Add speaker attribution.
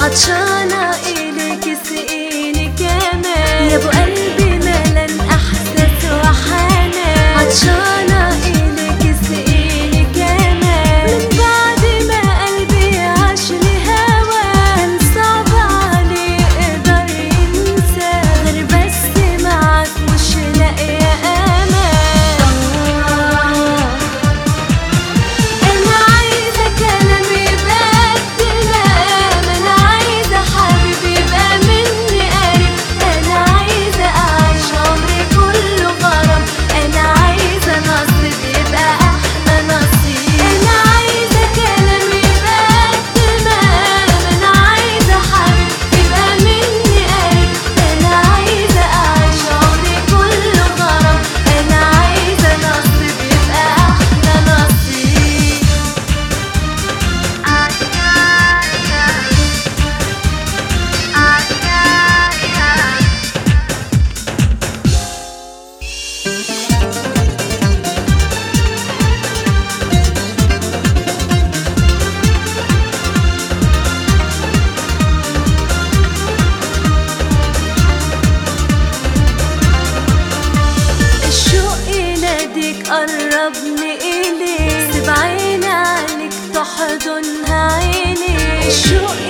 Speaker 1: عطشانة إليك اسقيني كمان يا ابو قلبي ملان احساس وحنان عطشانة إليك اسقيني كمان من بعد ما قلبي عاش لهوا كان صعب عليه يقدر ينسى غير بس معاك مش لاقية امان انا عايزة كلام يبقى بكلام انا عايزة حبيب يبقى مني قريب انا عايزة اعيش عمري كله غرام انا عايزة نصيب يبقى احلى نصيب انا عايزة كلام يبقى بكلام انا عايزة حبيب يبقى مني قريب انا عايزة اعيش عمري كله غرام انا عايزة نصيب يبقى احلى نصيب الشوق يناديك قربني إليك سيب عيني عليك تحضنها عيني الشوق